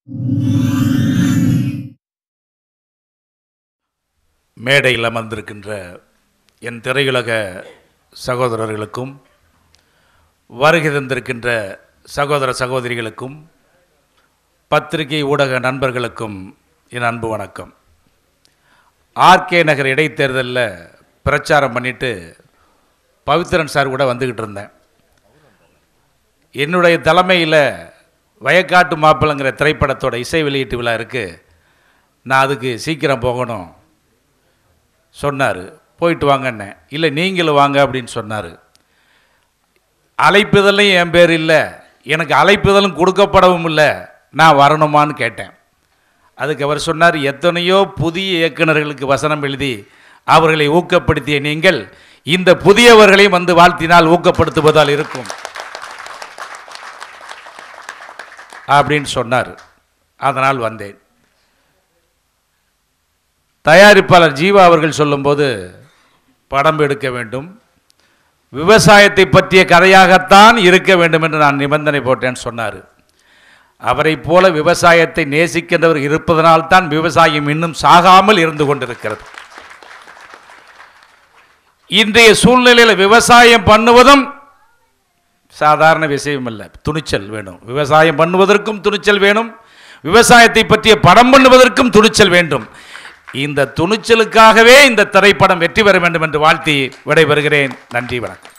மேடையில் அமர்ந்திருக்கின்ற என் திரையுலக சகோதரர்களுக்கும் வருகை தந்திருக்கின்ற சகோதர சகோதரிகளுக்கும் பத்திரிகை ஊடக நண்பர்களுக்கும் என் அன்பு வணக்கம் ஆர்கே நகர் இடைத்தேர்தலில் பிரச்சாரம் பண்ணிட்டு பவித்ரன் சார் கூட வந்துக்கிட்டு இருந்தேன் என்னுடைய தலைமையில் வயக்காட்டு மாப்பிள்ளைங்கிற திரைப்படத்தோட இசை வெளியீட்டு விழா இருக்குது நான் அதுக்கு சீக்கிரம் போகணும் சொன்னார் போயிட்டு வாங்கன்னேன் இல்லை நீங்களும் வாங்க அப்படின்னு சொன்னார் அழைப்புதலும் என் பேர் இல்லை எனக்கு அழைப்புதலும் கொடுக்கப்படவும் இல்லை நான் வரணுமான்னு கேட்டேன் அதுக்கு அவர் சொன்னார் எத்தனையோ புதிய இயக்குனர்களுக்கு வசனம் எழுதி அவர்களை ஊக்கப்படுத்திய நீங்கள் இந்த புதியவர்களையும் வந்து வாழ்த்தினால் ஊக்கப்படுத்துவதால் இருக்கும் அப்படின்னு சொன்னார் அதனால் வந்தேன் தயாரிப்பாளர் ஜீவா அவர்கள் சொல்லும்போது படம் எடுக்க வேண்டும் விவசாயத்தை பற்றிய கதையாகத்தான் இருக்க வேண்டும் என்று நான் நிபந்தனை போட்டேன்னு சொன்னார் அவரைப் போல விவசாயத்தை நேசிக்கின்றவர் இருப்பதனால்தான் விவசாயம் இன்னும் சாகாமல் இருந்து கொண்டிருக்கிறது இன்றைய சூழ்நிலையில் விவசாயம் பண்ணுவதும் சாதாரண விஷயம் இல்லை துணிச்சல் வேணும் விவசாயம் பண்ணுவதற்கும் துணிச்சல் வேணும் விவசாயத்தை பற்றிய படம் பண்ணுவதற்கும் துணிச்சல் வேண்டும் இந்த துணிச்சலுக்காகவே இந்த திரைப்படம் வெற்றி பெற வேண்டும் என்று வாழ்த்தி விடைபெறுகிறேன் நன்றி வணக்கம்